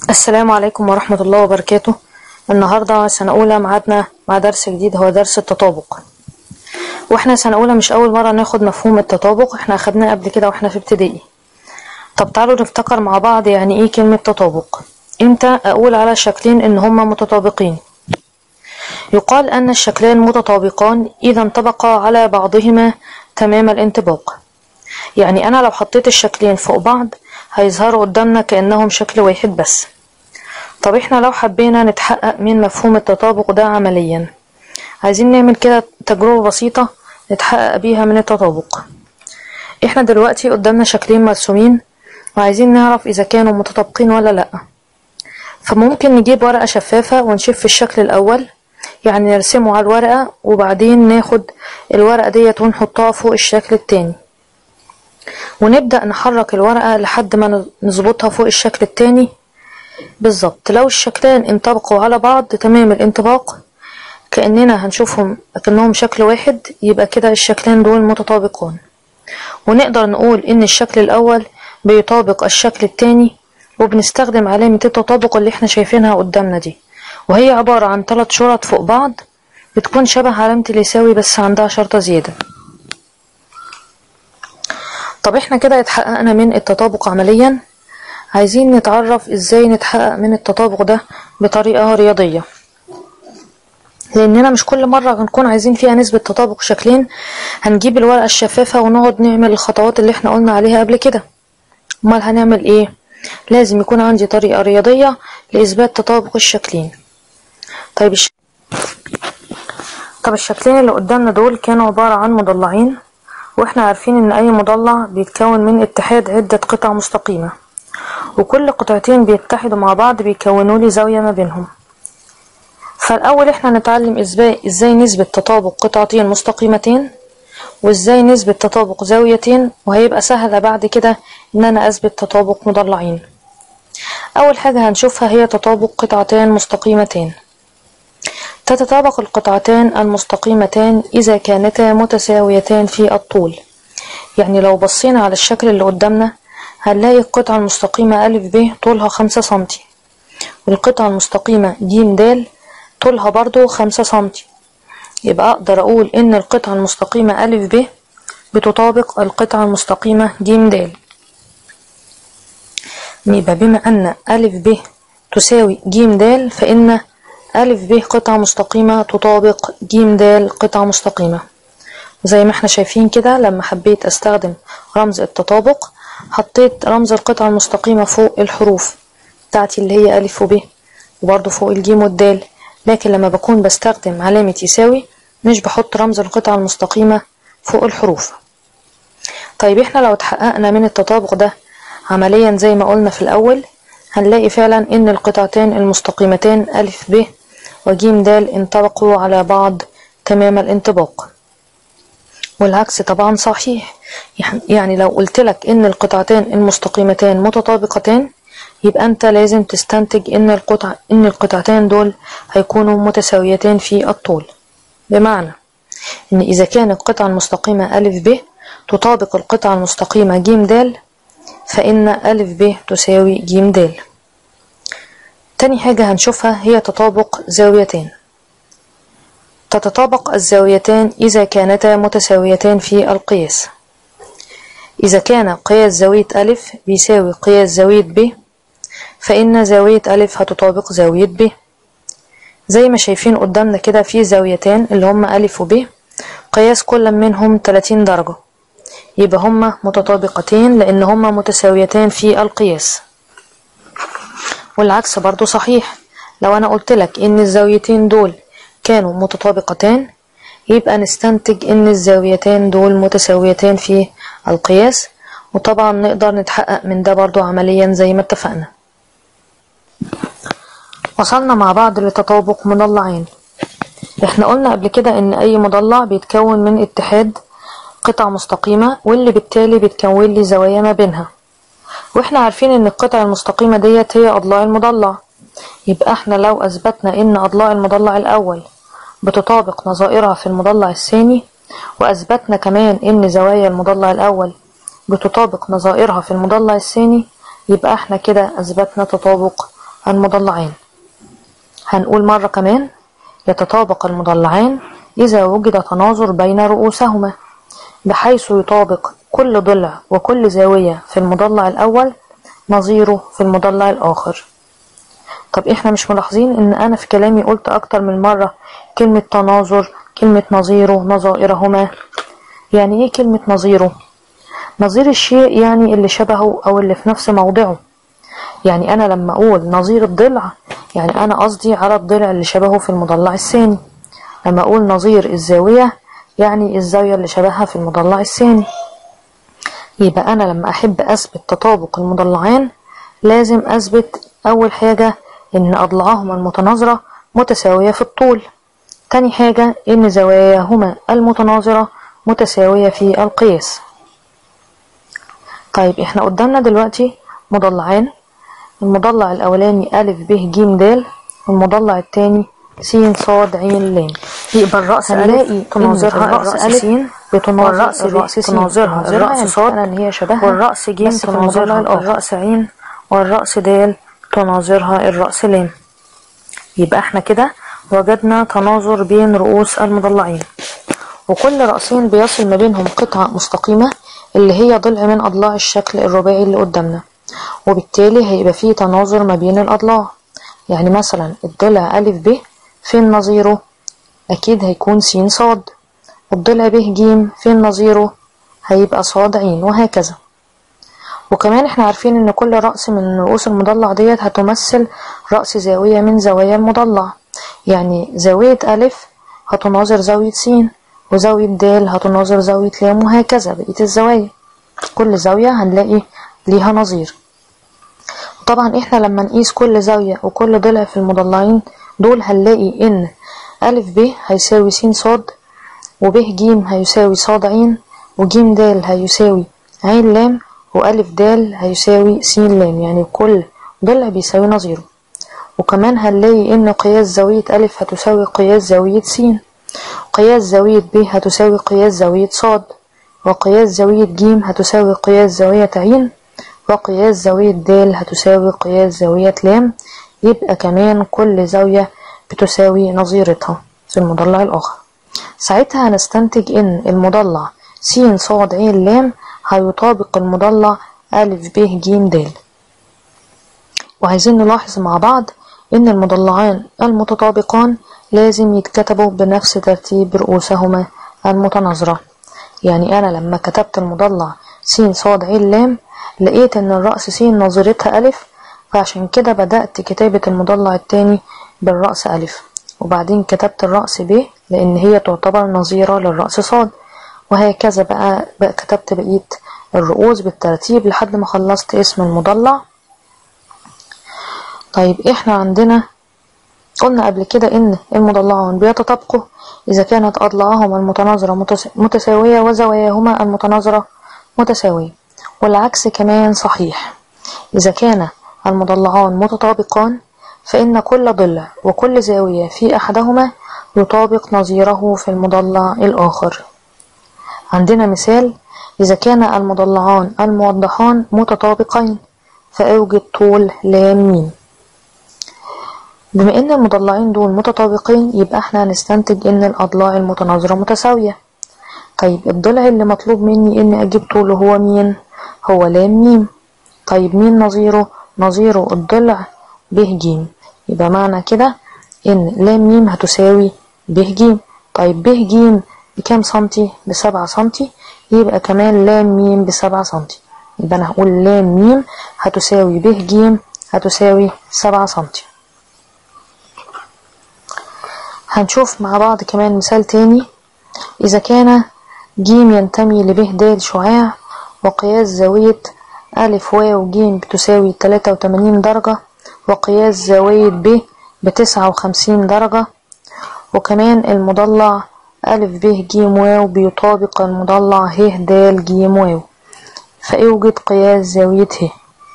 السلام عليكم ورحمة الله وبركاته النهاردة سنة أولى معادنا مع درس جديد هو درس التطابق واحنا سنة أولى مش أول مرة ناخد مفهوم التطابق احنا أخدناه قبل كده واحنا في ابتدائي طب تعالوا نفتكر مع بعض يعني ايه كلمة تطابق امتى أقول على شكلين إن هما متطابقين يقال أن الشكلان متطابقان إذا انطبقا على بعضهما تمام الانطباق يعني أنا لو حطيت الشكلين فوق بعض هيظهروا قدامنا كأنهم شكل واحد بس طب احنا لو حبينا نتحقق من مفهوم التطابق ده عمليا عايزين نعمل كده تجربة بسيطة نتحقق بيها من التطابق احنا دلوقتي قدامنا شكلين مرسومين وعايزين نعرف اذا كانوا متطابقين ولا لا فممكن نجيب ورقة شفافة ونشوف الشكل الاول يعني نرسمه على الورقة وبعدين ناخد الورقة ديت ونحطها فوق الشكل التاني ونبدأ نحرك الورقة لحد ما نظبطها فوق الشكل التاني بالظبط لو الشكلين انطبقوا على بعض تمام الانطباق كأننا هنشوفهم كأنهم شكل واحد يبقى كده الشكلين دول متطابقان ونقدر نقول إن الشكل الأول بيطابق الشكل التاني وبنستخدم علامة التطابق اللي احنا شايفينها قدامنا دي وهي عبارة عن ثلاث شرط فوق بعض بتكون شبه علامة اليساوي بس عندها شرطة زيادة طب احنا كده اتحققنا من التطابق عمليا عايزين نتعرف ازاي نتحقق من التطابق ده بطريقة رياضية لاننا مش كل مرة هنكون عايزين فيها نسبة تطابق شكلين هنجيب الورقة الشفافة ونقعد نعمل الخطوات اللي احنا قلنا عليها قبل كده امال هنعمل ايه لازم يكون عندي طريقة رياضية لإثبات تطابق الشكلين طيب الش... طب الشكلين اللي قدامنا دول كانوا عبارة عن مضلعين واحنا عارفين ان اي مضلع بيتكون من اتحاد عدة قطع مستقيمة وكل قطعتين بيتحدوا مع بعض بيكونوا لي زاوية ما بينهم فالاول احنا نتعلم ازاي ازاي نثبت تطابق قطعتين مستقيمتين وازاي نثبت تطابق زاويتين وهيبقى سهلة بعد كده ان انا اثبت تطابق مضلعين اول حاجة هنشوفها هي تطابق قطعتين مستقيمتين تتطابق القطعتان المستقيمتان إذا كانتا متساويتان في الطول يعني لو بصينا على الشكل اللي قدامنا هنلاقي القطعة المستقيمة أ ب طولها خمسة سنتي والقطعة المستقيمة ج د طولها برضو خمسة سنتي يبقى أقدر أقول إن القطعة المستقيمة أ ب بتطابق القطعة المستقيمة ج د يبقى بما أن أ ب تساوي ج د فإن أ ب قطعة مستقيمة تطابق ج د قطعة مستقيمة زي ما احنا شايفين كده لما حبيت استخدم رمز التطابق حطيت رمز القطعة المستقيمة فوق الحروف بتاعتي اللي هي أ وب وبرضه فوق الجيم والدال لكن لما بكون بستخدم علامة يساوي مش بحط رمز القطعة المستقيمة فوق الحروف طيب احنا لو اتحققنا من التطابق ده عمليا زي ما قلنا في الأول هنلاقي فعلا ان القطعتين المستقيمتين أ ب وج د انطبقوا على بعض تمام الانطباق والعكس طبعا صحيح يعني لو قلت لك ان القطعتين المستقيمتان متطابقتان يبقى انت لازم تستنتج ان القطع ان القطعتين دول هيكونوا متساويتان في الطول بمعنى ان اذا كانت القطعة المستقيمة أ ب تطابق القطعة المستقيمة ج د فإن أ ب تساوي ج د تاني حاجة هنشوفها هي تطابق زاويتين تتطابق الزاويتان إذا كانتا متساويتان في القياس إذا كان قياس زاوية أ بيساوي قياس زاوية ب فإن زاوية أ هتطابق زاوية ب زي ما شايفين قدامنا كده في زاويتان اللي هما أ وب قياس كل منهم 30 درجة يبقى هما متطابقتين لأن هما متساويتان في القياس والعكس برضو صحيح لو أنا قلت لك إن الزاويتين دول كانوا متطابقتان يبقى نستنتج إن الزاويتين دول متساويتان في القياس وطبعا نقدر نتحقق من ده برضو عمليا زي ما اتفقنا وصلنا مع بعض لتطابق مضلعين احنا قلنا قبل كده ان اي مضلع بيتكون من اتحاد قطع مستقيمة واللي بالتالي بتكون لي زوايا ما بينها واحنا عارفين ان القطع المستقيمة ديت هي اضلاع المضلع يبقى احنا لو اثبتنا ان اضلاع المضلع الاول بتطابق نظائرها في المضلع الثاني واثبتنا كمان ان زوايا المضلع الاول بتطابق نظائرها في المضلع الثاني يبقى احنا كده اثبتنا تطابق المضلعين هنقول مرة كمان يتطابق المضلعان إذا وجد تناظر بين رؤوسهما بحيث يطابق كل ضلع وكل زاوية في المضلع الأول نظيره في المضلع الآخر طب احنا مش ملاحظين ان انا في كلامي قلت اكتر من مرة كلمة تناظر كلمة نظيره نظائرهما يعني ايه كلمة نظيره نظير الشيء يعني اللي شبهه او اللي في نفس موضعه يعني انا لما اقول نظير الضلع يعني انا قصدي على الضلع اللي شبهه في المضلع الثاني لما اقول نظير الزاوية يعني الزاوية اللي شبهها في المضلع الثاني يبقى انا لما احب اثبت تطابق المضلعين لازم اثبت اول حاجة ان اضلاعهما المتناظرة متساوية في الطول تاني حاجة ان زواياهما المتناظرة متساوية في القياس طيب احنا قدامنا دلوقتي مضلعين المضلع الاولاني الف ب ج د والمضلع التاني س ص ع ل يبقى الرأس هنلاقي ألف تناظرها الرأس الرأس ألف س بتناظر والرأس ب الرأس س تناظرها تناظرها الرأس يعني صاد فعلا ان هي شبهها والرأس ج بس في المضلع تناظرها الآخر. الرأس عين والرأس د تناظرها الرأس لام يبقى احنا كده وجدنا تناظر بين رؤوس المضلعين وكل رأسين بيصل ما بينهم قطعة مستقيمة اللي هي ضلع من أضلاع الشكل الرباعي اللي قدامنا وبالتالي هيبقى فيه تناظر ما بين الأضلاع يعني مثلا الضلع ألف ب فين نظيره أكيد هيكون س صاد والضلع ب ج فين نظيره هيبقى صاد عين وهكذا وكمان احنا عارفين ان كل رأس من رؤوس المضلع ديت هتمثل رأس زاوية من زوايا المضلع يعني زاوية ألف هتناظر زاوية س وزاوية د هتناظر زاوية لام وهكذا بقية الزوايا كل زاوية هنلاقي ليها نظير طبعا احنا لما نقيس كل زاوية وكل ضلع في المضلعين دول هنلاقي ان ألف ب هيساوي س صاد وب ج هيساوي صاد عين وج د هيساوي عين لام وألف د هيساوي س لام يعني كل ضلع بيساوي نظيره وكمان هنلاقي ان قياس زاوية ألف هتساوي قياس زاوية س قياس زاوية ب هتساوي قياس زاوية صاد وقياس زاوية ج هتساوي قياس زاوية عين وقياس زاوية د هتساوي قياس زاوية لام يبقى كمان كل زاوية بتساوي نظيرتها في المضلع الآخر ساعتها هنستنتج إن المضلع س ص ع ل هيطابق المضلع أ ب ج د وعايزين نلاحظ مع بعض إن المضلعان المتطابقان لازم يتكتبوا بنفس ترتيب رؤوسهما المتناظرة يعني أنا لما كتبت المضلع س ص ع ل لقيت إن الرأس س نظيرتها ألف فعشان كده بدأت كتابة المضلع التاني بالرأس ألف وبعدين كتبت الرأس ب لأن هي تعتبر نظيرة للرأس صاد وهكذا بقى, بقى كتبت بقية الرؤوس بالترتيب لحد ما خلصت اسم المضلع طيب احنا عندنا قلنا قبل كده ان المضلعان بيتطابقوا اذا كانت اضلاعهما المتناظرة متس- متساوية وزواياهما المتناظرة متساوية والعكس كمان صحيح اذا كان المضلعان متطابقان فإن كل ضلع وكل زاوية في أحدهما يطابق نظيره في المضلع الآخر عندنا مثال إذا كان المضلعان الموضحان متطابقين فأوجد طول لام ميم بما إن المضلعين دول متطابقين يبقى احنا هنستنتج إن الأضلاع المتناظرة متساوية طيب الضلع اللي مطلوب مني إني أجيب طوله هو مين؟ هو لام ميم طيب مين نظيره؟ نظيره الضلع ب ج يبقى معنى كده ان لام ميم هتساوي ب ج طيب ب ج بكام سنتي بسبعة سنتي يبقى كمان لام ميم بسبعة سنتي يبقى انا هقول لام ميم هتساوي ب ج هتساوي سبعة سنتي هنشوف مع بعض كمان مثال تاني إذا كان ج ينتمي لب د شعاع وقياس زاوية ألف واو ج بتساوي تلاتة وتمانين درجة وقياس زاوية ب بتسعة وخمسين درجة وكمان المضلع ألف ب ج واو بيطابق المضلع ه د ج واو فأوجد قياس زاوية ه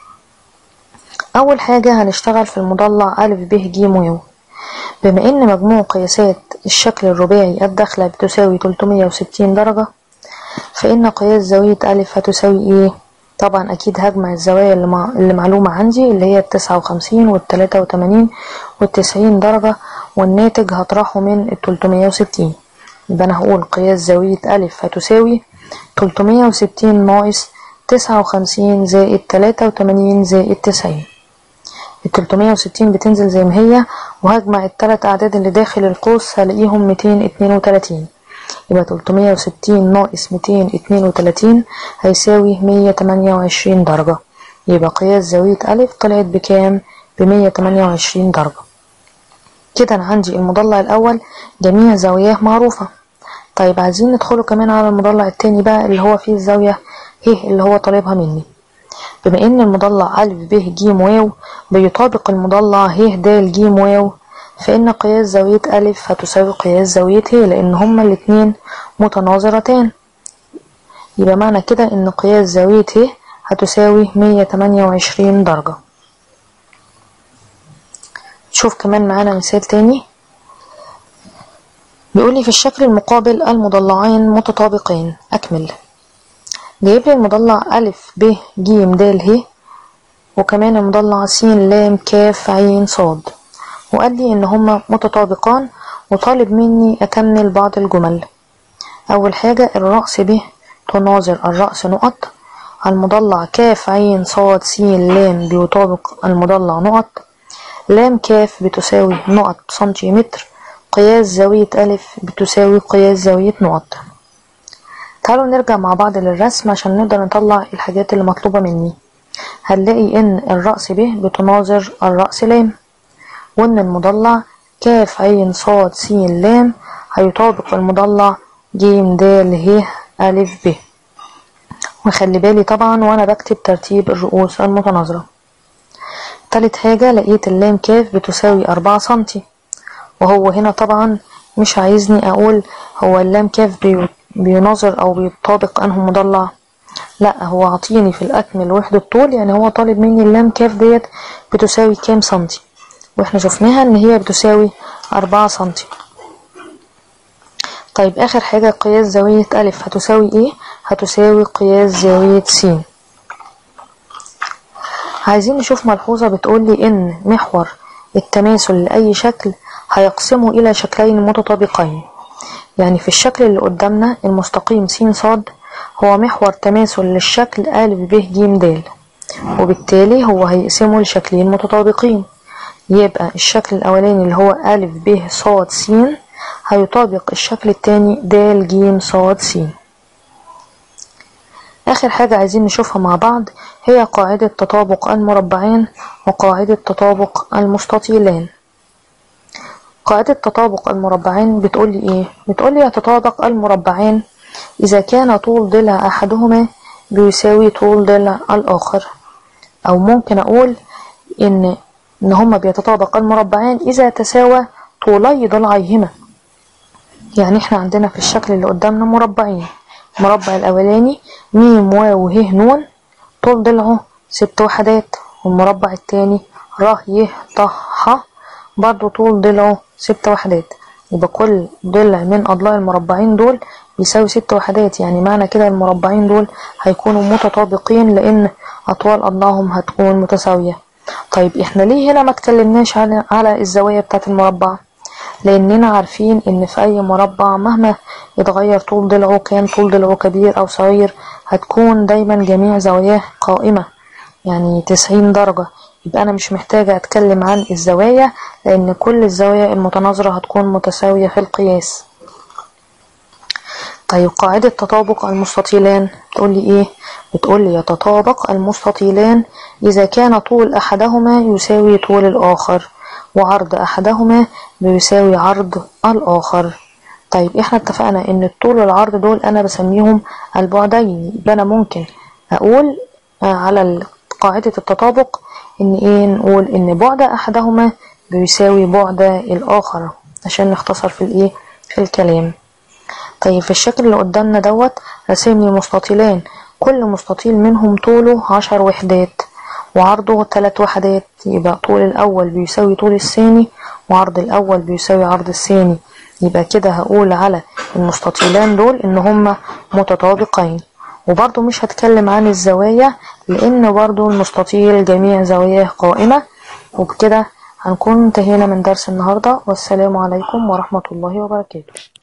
أول حاجة هنشتغل في المضلع ألف ب ج واو بما إن مجموع قياسات الشكل الرباعي الداخلة بتساوي 360 درجة فإن قياس زاوية ألف هتساوي إيه؟ طبعا اكيد هجمع الزوايا اللي, مع... اللي معلومة عندي اللي هي التسعة وخمسين والتلاتة وتمانين والتسعين درجة والناتج هطرحه من التلتمية وستين يبقى انا هقول قياس زاوية الف هتساوي تلتمية وستين ناقص تسعة وخمسين زائد تلاتة وتمانين زائد تسعين التلتمية وستين بتنزل زي ما هي وهجمع التلات أعداد اللي داخل القوس هلاقيهم ميتين اتنين وتلاتين يبقى تلتمية وستين ناقص ميتين اتنين وتلاتين هيساوي مية تمانية وعشرين درجة يبقى قياس زاوية ألف طلعت بكام؟ بمية تمانية وعشرين درجة كده أنا عندي المضلع الأول جميع زواياه معروفة طيب عايزين ندخله كمان على المضلع التاني بقى اللي هو فيه الزاوية ه اللي هو طالبها مني بما ان المضلع أ ب ج واو بيطابق المضلع ه د ج واو فإن قياس زاوية أ هتساوي قياس زاوية ه لأن هما الاتنين متناظرتان يبقى معنى كده إن قياس زاوية ه هتساوي مية تمانية وعشرين درجة شوف كمان معانا مثال تاني بيقولي في الشكل المقابل المضلعين متطابقين أكمل جايب لي المضلع أ ب ج د ه وكمان المضلع س ل ك ع ص وقال لي إن هما متطابقان وطالب مني أكمل بعض الجمل أول حاجة الرأس ب تناظر الرأس نقط المضلع ك ع ص س ل بيطابق المضلع نقط لام ك بتساوي نقط سنتيمتر قياس زاوية أ بتساوي قياس زاوية نقط تعالوا نرجع مع بعض للرسم عشان نقدر نطلع الحاجات اللي مطلوبة مني هنلاقي ان الرأس ب بتناظر الرأس لام وان المضلع ك ع ص س ل هيطابق المضلع ج د ه أ ب وخلي بالي طبعا وانا بكتب ترتيب الرؤوس المتناظرة تالت حاجة لقيت اللام ك بتساوي أربعة سنتي وهو هنا طبعا مش عايزني اقول هو اللام ك بيناظر او بيطابق انه مضلع لا هو عطيني في الاكمل وحدة طول يعني هو طالب مني اللام كاف ديت بتساوي كام سنتي واحنا شفناها ان هي بتساوي أربعة سنتي طيب اخر حاجة قياس زاوية ألف هتساوي ايه هتساوي قياس زاوية س عايزين نشوف ملحوظة بتقولي ان محور التماثل لأي شكل هيقسمه إلى شكلين متطابقين يعني في الشكل اللي قدامنا المستقيم س ص هو محور تماثل للشكل أ ب ج د وبالتالي هو هيقسمه لشكلين متطابقين يبقى الشكل الأولاني اللي هو أ ب ص س هيطابق الشكل التاني د ج ص س آخر حاجة عايزين نشوفها مع بعض هي قاعدة تطابق المربعين وقاعدة تطابق المستطيلين قاعدة تطابق المربعين بتقولي ايه بتقولي يتطابق المربعين اذا كان طول ضلع احدهما بيساوي طول ضلع الاخر او ممكن اقول ان ان هما بيتطابق المربعين اذا تساوى طولي ضلعيهما يعني احنا عندنا في الشكل اللي قدامنا مربعين المربع الاولاني م واو ه ن طول ضلعه ست وحدات والمربع التاني ر ي ط ح برضو طول ضلعه ست وحدات يبقى كل ضلع من أضلاع المربعين دول بيساوي ست وحدات يعني معنى كده المربعين دول هيكونوا متطابقين لأن أطوال أضلاعهم هتكون متساوية طيب احنا ليه هنا ما تكلمناش على على الزوايا بتاعة المربع لأننا عارفين إن في أي مربع مهما يتغير طول ضلعه كان طول ضلعه كبير أو صغير هتكون دايما جميع زواياه قائمة يعني تسعين درجة يبقى أنا مش محتاجة أتكلم عن الزوايا لأن كل الزوايا المتناظرة هتكون متساوية في القياس طيب قاعدة تطابق المستطيلان بتقولي إيه؟ بتقولي يتطابق المستطيلان إذا كان طول أحدهما يساوي طول الآخر وعرض أحدهما بيساوي عرض الآخر طيب احنا اتفقنا ان الطول والعرض دول انا بسميهم البعدين يبقى انا ممكن اقول على قاعدة التطابق ان ايه نقول ان بعد احدهما بيساوي بعد الاخر عشان نختصر في الايه في الكلام طيب في الشكل اللي قدامنا دوت رسم لي مستطيلان كل مستطيل منهم طوله عشر وحدات وعرضه تلات وحدات يبقى طول الاول بيساوي طول الثاني وعرض الاول بيساوي عرض الثاني يبقى كده هقول على المستطيلان دول ان هما متطابقين وبرضو مش هتكلم عن الزوايا لان برضو المستطيل جميع زواياه قائمة وبكده هنكون انتهينا من درس النهاردة والسلام عليكم ورحمة الله وبركاته